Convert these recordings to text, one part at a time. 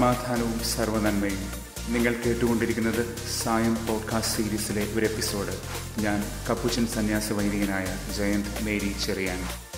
സമാധാനവും സർവനന്മയും നിങ്ങൾ കേട്ടുകൊണ്ടിരിക്കുന്നത് സായം പോഡ്കാസ്റ്റ് സീരീസിലെ ഒരു എപ്പിസോഡ് ഞാൻ കപ്പുച്ചൻ സന്യാസ വൈദികനായ ജയന്ത് മേരി ചെറിയാൻ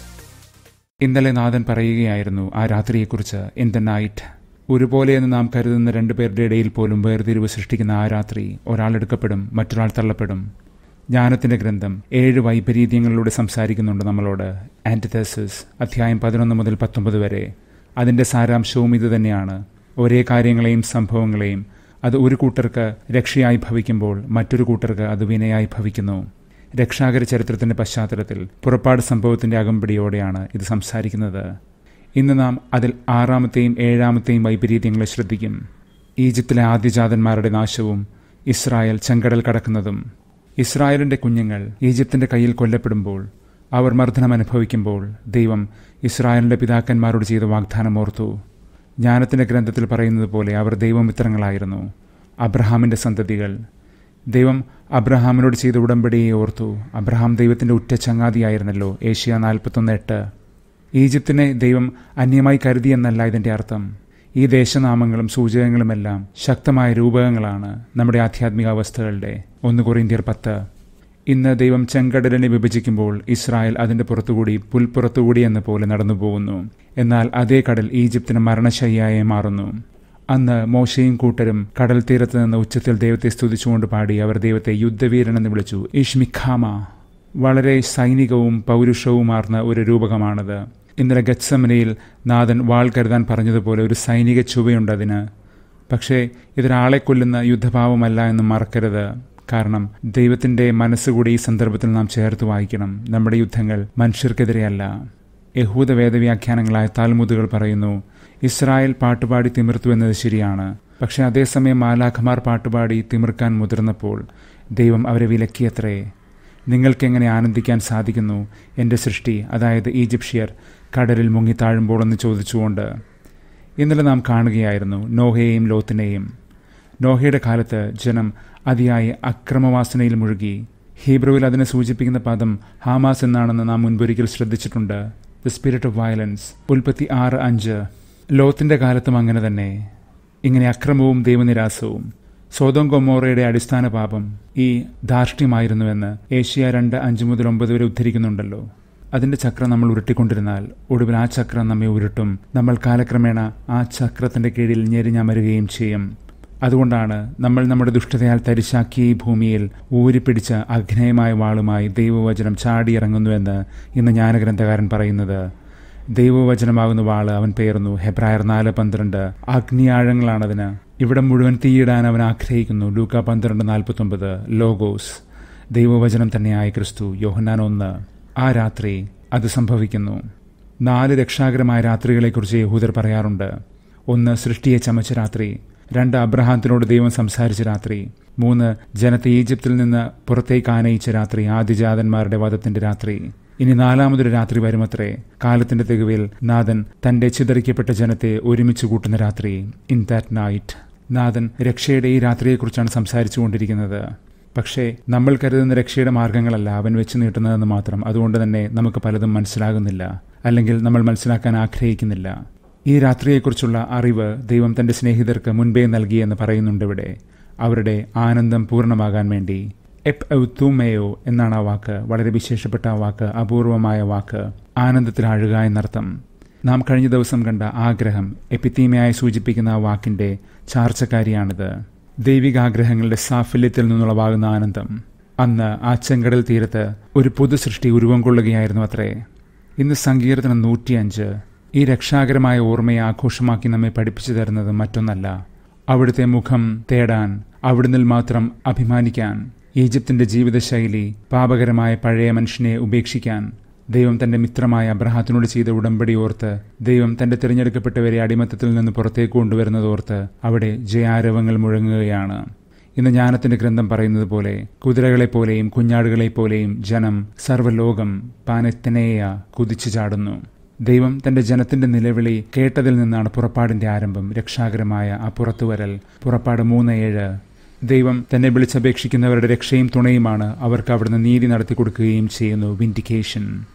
ഇന്നലെ നാഥൻ പറയുകയായിരുന്നു ആ രാത്രിയെക്കുറിച്ച് ഇൻ ദ നൈറ്റ് ഒരുപോലെയെന്ന് നാം കരുതുന്ന രണ്ടുപേരുടെ ഇടയിൽ പോലും വേർതിരിവ് സൃഷ്ടിക്കുന്ന ആ രാത്രി ഒരാൾ എടുക്കപ്പെടും മറ്റൊരാൾ തള്ളപ്പെടും ജ്ഞാനത്തിന്റെ ഗ്രന്ഥം ഏഴ് വൈപരീത്യങ്ങളിലൂടെ സംസാരിക്കുന്നുണ്ട് നമ്മളോട് ആന്റിതേസിസ് അധ്യായം പതിനൊന്ന് മുതൽ പത്തൊമ്പത് വരെ അതിന്റെ സാരാംശവും ഇത് തന്നെയാണ് ഒരേ കാര്യങ്ങളെയും സംഭവങ്ങളെയും അത് ഒരു കൂട്ടർക്ക് രക്ഷയായി ഭവിക്കുമ്പോൾ മറ്റൊരു കൂട്ടർക്ക് അത് വിനയായി ഭവിക്കുന്നു രക്ഷാകര ചരിത്രത്തിന്റെ പശ്ചാത്തലത്തിൽ പുറപ്പാട് സംഭവത്തിന്റെ അകമ്പടിയോടെയാണ് ഇത് സംസാരിക്കുന്നത് ഇന്ന് നാം അതിൽ ആറാമത്തെയും ഏഴാമത്തെയും വൈപരീത്യങ്ങളെ ശ്രദ്ധിക്കും ഈജിപ്തിലെ ആദ്യജാതന്മാരുടെ നാശവും ഇസ്രായേൽ ചെങ്കടൽ കടക്കുന്നതും ഇസ്രായേലിന്റെ കുഞ്ഞുങ്ങൾ ഈജിപ്തിന്റെ കയ്യിൽ കൊല്ലപ്പെടുമ്പോൾ അവർ മർദ്ദനം അനുഭവിക്കുമ്പോൾ ദൈവം ഇസ്രായേലിന്റെ പിതാക്കന്മാരോട് ചെയ്ത വാഗ്ദാനം ഓർത്തു ജ്ഞാനത്തിന്റെ ഗ്രന്ഥത്തിൽ പറയുന്നത് പോലെ അവർ ദൈവമിത്രങ്ങളായിരുന്നു അബ്രഹാമിന്റെ സന്തതികൾ ദൈവം അബ്രഹാമിനോട് ചെയ്ത ഉടമ്പടിയെ ഓർത്തു അബ്രഹാം ദൈവത്തിന്റെ ഉറ്റ ചങ്ങാതിയായിരുന്നല്ലോ ഏഷ്യ നാൽപ്പത്തൊന്ന് എട്ട് ഈജിപ്തിനെ ദൈവം അന്യമായി കരുതിയെന്നല്ല ഇതിന്റെ അർത്ഥം ഈ ദേശനാമങ്ങളും സൂചകങ്ങളുമെല്ലാം ശക്തമായ രൂപകങ്ങളാണ് നമ്മുടെ ആധ്യാത്മിക അവസ്ഥകളുടെ ഒന്ന് കൊറിന്ത്യർ പത്ത് ഇന്ന് ദൈവം ചെങ്കടലിനെ വിഭജിക്കുമ്പോൾ ഇസ്രായേൽ അതിന്റെ പുറത്തുകൂടി പുൽപ്പുറത്തുകൂടി എന്ന പോലെ നടന്നു പോകുന്നു എന്നാൽ അതേ കടൽ ഈജിപ്തിന് മരണശയ്യായി മാറുന്നു അന്ന് മോശയും കൂട്ടരും കടൽ തീരത്ത് നിന്ന് ഉച്ചത്തിൽ ദൈവത്തെ സ്തുതിച്ചുകൊണ്ട് പാടി അവർ ദൈവത്തെ യുദ്ധവീരൻ എന്ന് വിളിച്ചു ഇഷ്മിഖാമ വളരെ സൈനികവും പൗരുഷവുമാർന്ന ഒരു രൂപകമാണത് ഇന്നലെ ഗത്സമനയിൽ നാഥൻ വാൾ കരുതാൻ പറഞ്ഞതുപോലെ ഒരു സൈനിക ചുവയുണ്ടതിന് പക്ഷേ ഇതൊരാളെ കൊല്ലുന്ന യുദ്ധഭാവമല്ല എന്ന് മറക്കരുത് കാരണം ദൈവത്തിന്റെ മനസ്സുകൂടി ഈ സന്ദർഭത്തിൽ നാം ചേർത്ത് വായിക്കണം നമ്മുടെ യുദ്ധങ്ങൾ മനുഷ്യർക്കെതിരെയല്ല യഹൂദ വേദവ്യാഖ്യാനങ്ങളായ താൽമുതുകൾ പറയുന്നു ഇസ്രായേൽ പാട്ടുപാടി തിമിർത്തു എന്നത് ശരിയാണ് പക്ഷെ അതേസമയം മാലാഖമാർ പാട്ടുപാടി തിമിർക്കാൻ മുതിർന്നപ്പോൾ ദൈവം അവരെ വിലക്കിയത്രേ നിങ്ങൾക്കെങ്ങനെ ആനന്ദിക്കാൻ സാധിക്കുന്നു എൻ്റെ സൃഷ്ടി അതായത് ഈജിപ്ഷ്യർ കടലിൽ മുങ്ങിത്താഴുമ്പോൾ എന്ന് ചോദിച്ചുകൊണ്ട് ഇന്നലെ നാം കാണുകയായിരുന്നു നോഹയെയും ലോത്തിനെയും നോഹയുടെ കാലത്ത് ജനം അതിയായി അക്രമവാസനയിൽ മുഴുകി ഹീബ്രുവിൽ അതിനെ സൂചിപ്പിക്കുന്ന പദം ഹാമാസ് എന്നാണെന്ന് നാം മുൻപൊരിക്കൽ ശ്രദ്ധിച്ചിട്ടുണ്ട് ദ സ്പിരിറ്റ് ഓഫ് വയലൻസ് ഉൽപ്പത്തി ആറ് അഞ്ച് ലോത്തിന്റെ കാലത്തും അങ്ങനെ തന്നെ ഇങ്ങനെ അക്രമവും ദൈവനിരാസവും സ്വതം കൊമ്മോറയുടെ അടിസ്ഥാന പാപം ഈ ധാർഷ്ട്യമായിരുന്നുവെന്ന് ഏഷ്യ രണ്ട് അഞ്ച് മുതൽ ഒമ്പത് വരെ ഉദ്ധരിക്കുന്നുണ്ടല്ലോ അതിന്റെ ചക്രം നമ്മൾ ഉരുട്ടിക്കൊണ്ടിരുന്നാൽ ഒടുവിൽ ആ ചക്രം നമ്മെ ഉരുട്ടും നമ്മൾ കാലക്രമേണ ആ ചക്രത്തിന്റെ കീഴിൽ ഞെരിഞ്ഞമരുകയും ചെയ്യും അതുകൊണ്ടാണ് നമ്മൾ നമ്മുടെ ദുഷ്ടതയാൽ തരിശാക്കിയ ഈ ഭൂമിയിൽ ഊരിപ്പിടിച്ച അഗ്നേയമായ വാളുമായി ദൈവവചനം ചാടിയിറങ്ങുന്നുവെന്ന് ഇന്ന് ജ്ഞാനഗ്രന്ഥകാരൻ പറയുന്നത് ദൈവവചനമാകുന്ന വാള് അവൻ പേർന്നു ഹെബ്രായർ നാല് പന്ത്രണ്ട് അഗ്നിയാഴങ്ങളാണതിന് ഇവിടെ മുഴുവൻ തീയിടാൻ അവൻ ആഗ്രഹിക്കുന്നു ലൂക്ക പന്ത്രണ്ട് നാൽപ്പത്തൊമ്പത് ലോഗോസ് ദൈവവചനം തന്നെയായ ക്രിസ്തു യോഹന്നാൻ ഒന്ന് ആ രാത്രി അത് സംഭവിക്കുന്നു നാല് രക്ഷാകരമായ രാത്രികളെക്കുറിച്ച് യഹൂദർ പറയാറുണ്ട് ഒന്ന് സൃഷ്ടിയെ ചമച്ച രാത്രി രണ്ട് അബ്രഹാത്തിനോട് ദൈവം സംസാരിച്ച രാത്രി മൂന്ന് ജനത്തെ ഈജിപ്തിൽ നിന്ന് പുറത്തേക്ക് ആനയിച്ച രാത്രി ആദിജാതന്മാരുടെ വധത്തിന്റെ രാത്രി ഇനി നാലാമതൊരു രാത്രി വരുമത്രേ കാലത്തിന്റെ തികവിൽ നാഥൻ തന്റെ ചിതറിക്കപ്പെട്ട ജനത്തെ ഒരുമിച്ച് കൂട്ടുന്ന രാത്രി ഇൻ ദാറ്റ് നൈറ്റ് നാഥൻ രക്ഷയുടെ ഈ രാത്രിയെക്കുറിച്ചാണ് സംസാരിച്ചു കൊണ്ടിരിക്കുന്നത് പക്ഷേ നമ്മൾ കരുതുന്ന രക്ഷയുടെ മാർഗങ്ങളല്ല അവൻ വെച്ച് നീട്ടുന്നതെന്ന് മാത്രം അതുകൊണ്ട് തന്നെ നമുക്ക് പലതും മനസ്സിലാകുന്നില്ല അല്ലെങ്കിൽ നമ്മൾ മനസ്സിലാക്കാൻ ആഗ്രഹിക്കുന്നില്ല ഈ രാത്രിയെക്കുറിച്ചുള്ള അറിവ് ദൈവം തന്റെ സ്നേഹിതർക്ക് മുൻപേ നൽകിയെന്ന് പറയുന്നുണ്ട് ഇവിടെ അവരുടെ ആനന്ദം പൂർണ്ണമാകാൻ വേണ്ടി എപ് ഔത്തുമേയോ എന്നാണ് ആ വാക്ക് വളരെ വിശേഷപ്പെട്ട ആ വാക്ക് അപൂർവമായ വാക്ക് ആനന്ദത്തിൽ അഴുക എന്നർത്ഥം നാം കഴിഞ്ഞ ദിവസം കണ്ട ആഗ്രഹം എപ്പിത്തീമയായി സൂചിപ്പിക്കുന്ന ആ വാക്കിന്റെ ചാർച്ചക്കാരിയാണിത് ദൈവികാഗ്രഹങ്ങളുടെ സാഫല്യത്തിൽ നിന്നുളവാകുന്ന ആനന്ദം അന്ന് ആ ചെങ്കടൽ തീരത്ത് ഒരു പുതു സൃഷ്ടി ഉരുവം കൊള്ളുകയായിരുന്നു അത്രേ ഇന്ന് സങ്കീർത്തനം നൂറ്റിയഞ്ച് ഈ രക്ഷാകരമായ ഓർമ്മയെ ആഘോഷമാക്കി നമ്മെ പഠിപ്പിച്ചു തരുന്നത് മറ്റൊന്നല്ല അവിടുത്തെ മുഖം തേടാൻ അവിടുന്ന് മാത്രം അഭിമാനിക്കാൻ ഈജിപ്തിന്റെ ജീവിതശൈലി പാപകരമായ പഴയ മനുഷ്യനെ ഉപേക്ഷിക്കാൻ ദൈവം തന്റെ മിത്രമായ അബ്രഹാത്തിനോട് ചെയ്ത ഉടമ്പടി ഓർത്ത് ദൈവം തന്റെ തിരഞ്ഞെടുക്കപ്പെട്ടവരെ അടിമത്തത്തിൽ നിന്ന് പുറത്തേക്ക് കൊണ്ടുവരുന്നതോർത്ത് അവിടെ ജയാരവങ്ങൾ മുഴങ്ങുകയാണ് ഇന്ന് ജ്ഞാനത്തിന്റെ ഗ്രന്ഥം പറയുന്നത് പോലെ കുതിരകളെപ്പോലെയും കുഞ്ഞാടുകളെപ്പോലെയും ജനം സർവ്വലോകം പാനത്തനേയ കുതിച്ചു ചാടുന്നു ദൈവം തന്റെ ജനത്തിന്റെ നിലവിളി കേട്ടതിൽ നിന്നാണ് പുറപ്പാടിന്റെ ആരംഭം രക്ഷാകരമായ ആ പുറത്തുവരൽ പുറപ്പാട് മൂന്ന് ഏഴ് ദൈവം തന്നെ വിളിച്ചപേക്ഷിക്കുന്നവരുടെ രക്ഷയും തുണയുമാണ് അവർക്ക് അവിടുന്ന് നീതി നടത്തി കൊടുക്കുകയും ചെയ്യുന്നു വിൻഡിക്കേഷൻ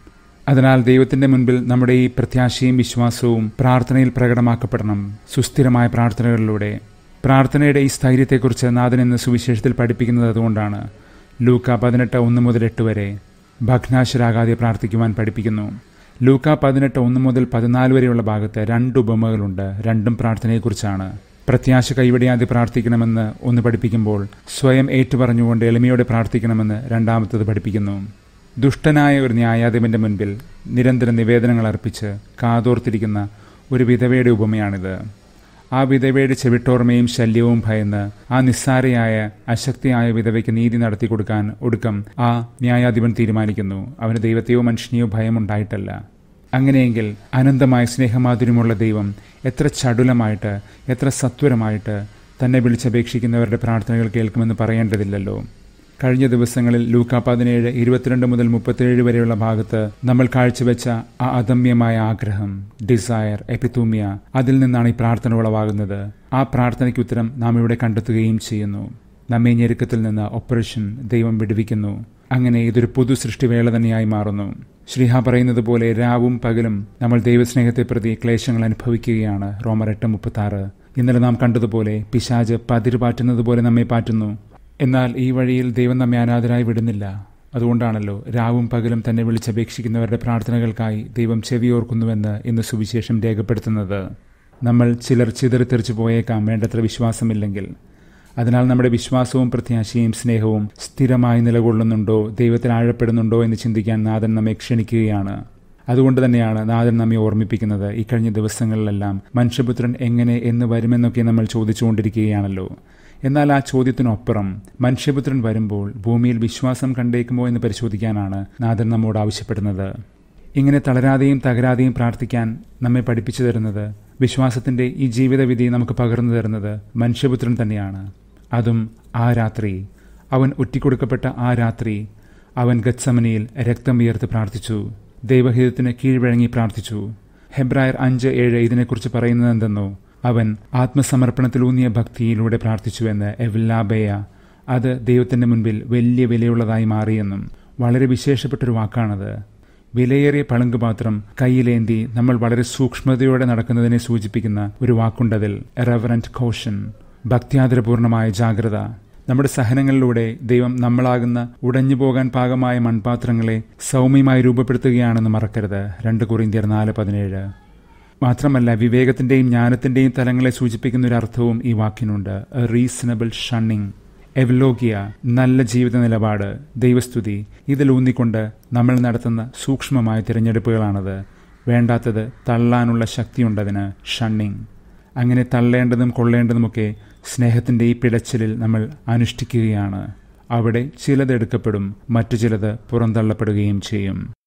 അതിനാൽ ദൈവത്തിന്റെ മുൻപിൽ നമ്മുടെ ഈ പ്രത്യാശയും വിശ്വാസവും പ്രാർത്ഥനയിൽ പ്രകടമാക്കപ്പെടണം സുസ്ഥിരമായ പ്രാർത്ഥനകളിലൂടെ പ്രാർത്ഥനയുടെ ഈ സ്ഥൈര്യത്തെക്കുറിച്ച് നാഥൻ എന്ന സുവിശേഷത്തിൽ പഠിപ്പിക്കുന്നത് അതുകൊണ്ടാണ് ലൂക്ക പതിനെട്ട് ഒന്ന് മുതൽ എട്ട് വരെ ഭഗ്നാശരാകാതെ പ്രാർത്ഥിക്കുവാൻ പഠിപ്പിക്കുന്നു ലൂക്ക പതിനെട്ട് ഒന്ന് മുതൽ പതിനാല് വരെയുള്ള ഭാഗത്ത് രണ്ട് ഉപമകളുണ്ട് രണ്ടും പ്രാർത്ഥനയെക്കുറിച്ചാണ് പ്രത്യാശ കൈവിടിയാതെ പ്രാർത്ഥിക്കണമെന്ന് ഒന്ന് പഠിപ്പിക്കുമ്പോൾ സ്വയം ഏറ്റുപറഞ്ഞുകൊണ്ട് എളിമയോടെ പ്രാർത്ഥിക്കണമെന്ന് രണ്ടാമത്തത് പഠിപ്പിക്കുന്നു ദുഷ്ടനായ ഒരു ന്യായാധിപന്റെ മുൻപിൽ നിരന്തര നിവേദനങ്ങൾ അർപ്പിച്ച് കാതോർത്തിരിക്കുന്ന ഒരു വിധവയുടെ ഉപമയാണിത് ആ വിധവയുടെ ചെവിട്ടോർമയും ശല്യവും ഭയന്ന് ആ നിസ്സാരയായ അശക്തിയായ വിധവയ്ക്ക് നീതി നടത്തി കൊടുക്കാൻ ഒടുക്കം ആ ന്യായാധിപൻ തീരുമാനിക്കുന്നു അവന് ദൈവത്തെയോ മനുഷ്യനെയോ ഭയമുണ്ടായിട്ടല്ല അങ്ങനെയെങ്കിൽ അനന്തമായ സ്നേഹമാധുര്യമുള്ള ദൈവം എത്ര ചടുലമായിട്ട് എത്ര സത്വരമായിട്ട് തന്നെ വിളിച്ചപേക്ഷിക്കുന്നവരുടെ പ്രാർത്ഥനകൾ കേൾക്കുമെന്ന് പറയേണ്ടതില്ലല്ലോ കഴിഞ്ഞ ദിവസങ്ങളിൽ ലൂക്ക പതിനേഴ് ഇരുപത്തിരണ്ട് മുതൽ മുപ്പത്തിയേഴ് വരെയുള്ള ഭാഗത്ത് നമ്മൾ കാഴ്ചവെച്ച ആ അദമ്യമായ ആഗ്രഹം ഡിസയർ എപ്പിത്തൂമിയ അതിൽ നിന്നാണ് ഈ പ്രാർത്ഥന ഉളവാകുന്നത് ആ പ്രാർത്ഥനയ്ക്ക് ഉത്തരം നാം ഇവിടെ കണ്ടെത്തുകയും ചെയ്യുന്നു നമ്മെ ഞെരുക്കത്തിൽ നിന്ന് ഓപ്പറേഷൻ ദൈവം വിടുവിക്കുന്നു അങ്ങനെ ഇതൊരു പുതു സൃഷ്ടിവേള തന്നെയായി മാറുന്നു ശ്രീഹ പറയുന്നത് പോലെ രാവും പകലും നമ്മൾ ദൈവസ്നേഹത്തെ പ്രതി ക്ലേശങ്ങൾ അനുഭവിക്കുകയാണ് റോമർ എട്ട് മുപ്പത്തി ആറ് ഇന്നലെ നാം കണ്ടതുപോലെ പിശാജ് പതിര് പാറ്റുന്നത് പോലെ നമ്മെ പാറ്റുന്നു എന്നാൽ ഈ വഴിയിൽ ദൈവം നമ്മെ അനാഥരായി വിടുന്നില്ല അതുകൊണ്ടാണല്ലോ രാവും പകലും തന്നെ വിളിച്ചപേക്ഷിക്കുന്നവരുടെ പ്രാർത്ഥനകൾക്കായി ദൈവം ചെവിയോർക്കുന്നുവെന്ന് ഇന്ന് സുവിശേഷം രേഖപ്പെടുത്തുന്നത് നമ്മൾ ചിലർ ചിതറിത്തെറിച്ചു പോയേക്കാം വേണ്ടത്ര വിശ്വാസമില്ലെങ്കിൽ അതിനാൽ നമ്മുടെ വിശ്വാസവും പ്രത്യാശയും സ്നേഹവും സ്ഥിരമായി നിലകൊള്ളുന്നുണ്ടോ ദൈവത്തിൽ ആഴപ്പെടുന്നുണ്ടോ എന്ന് ചിന്തിക്കാൻ നാഥൻ നമ്മെ ക്ഷണിക്കുകയാണ് അതുകൊണ്ട് തന്നെയാണ് നാഥൻ നമ്മെ ഓർമ്മിപ്പിക്കുന്നത് ഈ കഴിഞ്ഞ ദിവസങ്ങളിലെല്ലാം മനുഷ്യപുത്രൻ എങ്ങനെ എന്ന് വരുമെന്നൊക്കെ നമ്മൾ ചോദിച്ചുകൊണ്ടിരിക്കുകയാണല്ലോ എന്നാൽ ആ ചോദ്യത്തിനൊപ്പുറം മനുഷ്യപുത്രൻ വരുമ്പോൾ ഭൂമിയിൽ വിശ്വാസം കണ്ടേക്കുമോ എന്ന് പരിശോധിക്കാനാണ് നാഥൻ നമ്മോട് ആവശ്യപ്പെടുന്നത് ഇങ്ങനെ തളരാതെയും തകരാതെയും പ്രാർത്ഥിക്കാൻ നമ്മെ പഠിപ്പിച്ചു തരുന്നത് വിശ്വാസത്തിന്റെ ഈ ജീവിതവിധി നമുക്ക് പകർന്നു തരുന്നത് മനുഷ്യപുത്രൻ തന്നെയാണ് അതും ആ രാത്രി അവൻ ഒറ്റിക്കൊടുക്കപ്പെട്ട ആ രാത്രി അവൻ ഗത്സമനിയിൽ രക്തം വിയർത്ത് പ്രാർത്ഥിച്ചു ദൈവഹിതത്തിന് കീഴ്വഴങ്ങി പ്രാർത്ഥിച്ചു ഹെബ്രായർ അഞ്ച് ഏഴ് ഇതിനെക്കുറിച്ച് പറയുന്നത് എന്തെന്നോ അവൻ ആത്മസമർപ്പണത്തിലൂന്നിയ ഭക്തിയിലൂടെ പ്രാർത്ഥിച്ചുവെന്ന് എവ്ലാബേയ അത് ദൈവത്തിന്റെ മുൻപിൽ വലിയ വിലയുള്ളതായി മാറിയെന്നും വളരെ വിശേഷപ്പെട്ടൊരു വാക്കാണത് വിലയേറിയ പളുങ്കുപാത്രം കയ്യിലേന്തി നമ്മൾ വളരെ സൂക്ഷ്മതയോടെ നടക്കുന്നതിനെ സൂചിപ്പിക്കുന്ന ഒരു വാക്കുണ്ടതിൽ റെവറന്റ് കോഷൻ ഭക്തിയാദരപൂർണമായ ജാഗ്രത നമ്മുടെ സഹനങ്ങളിലൂടെ ദൈവം നമ്മളാകുന്ന ഉടഞ്ഞു പോകാൻ പാകമായ മൺപാത്രങ്ങളെ സൗമ്യമായി രൂപപ്പെടുത്തുകയാണെന്ന് മറക്കരുത് രണ്ട് കുറിന്തിയർ നാല് പതിനേഴ് മാത്രമല്ല വിവേകത്തിന്റെയും ജ്ഞാനത്തിന്റെയും തലങ്ങളെ സൂചിപ്പിക്കുന്ന ഒരു അർത്ഥവും ഈ വാക്കിനുണ്ട് റീസണബിൾ ഷണ്ണിങ് എവലോകിയ നല്ല ജീവിത നിലപാട് ദൈവസ്തുതി ഇതിലൂന്നിക്കൊണ്ട് നമ്മൾ നടത്തുന്ന സൂക്ഷ്മമായ തിരഞ്ഞെടുപ്പുകളാണത് വേണ്ടാത്തത് തള്ളാനുള്ള ശക്തിയുണ്ടതിന് ഷണ്ണിങ് അങ്ങനെ തള്ളേണ്ടതും കൊള്ളേണ്ടതുമൊക്കെ സ്നേഹത്തിന്റെ ഈ പിടച്ചിലിൽ നമ്മൾ അനുഷ്ഠിക്കുകയാണ് അവിടെ ചിലത് എടുക്കപ്പെടും മറ്റു ചിലത് പുറന്തള്ളപ്പെടുകയും ചെയ്യും